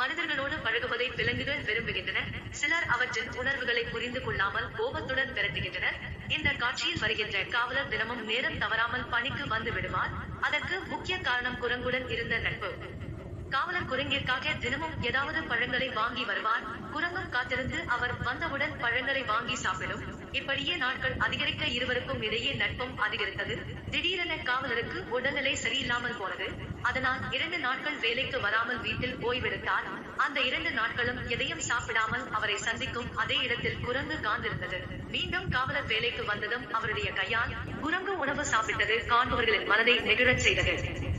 மனிதர்களோடு பழகுவதை விலங்குகள் விரும்புகின்றன சிலர் அவற்றின் உணர்வுகளை புரிந்து கொள்ளாமல் கோபத்துடன் விரட்டுகின்றனர் இந்த காட்சியில் வருகின்ற காவலர் தினமும் நேரம் தவறாமல் பணிக்கு வந்து விடுவார் அதற்கு முக்கிய காரணம் குரங்குடன் இருந்த நட்பு காவலர் குரங்கிற்காக தினமும் ஏதாவது பழங்களை வாங்கி வருவார் குரங்கும் காத்திருந்து அவர் வந்தவுடன் பழங்களை வாங்கி சாப்பிடும் இப்படியே நாட்கள் அதிகரிக்க இருவருக்கும் இடையே நட்பும் அதிகரித்தது திடீரென காவலருக்கு உடல்நிலை சரியில்லாமல் போனது அதனால் இரண்டு நாட்கள் வேலைக்கு வராமல் வீட்டில் ஓய்வெடுத்தார் அந்த இரண்டு நாட்களும் எதையும் சாப்பிடாமல் அவரை சந்திக்கும் அதே இடத்தில் குரங்கு காந்திருந்தது மீண்டும் காவலர் வேலைக்கு வந்ததும் அவருடைய கையால் குரங்கு உணவு சாப்பிட்டது காண்பவர்களின் மனதை நெகிழச் செய்தது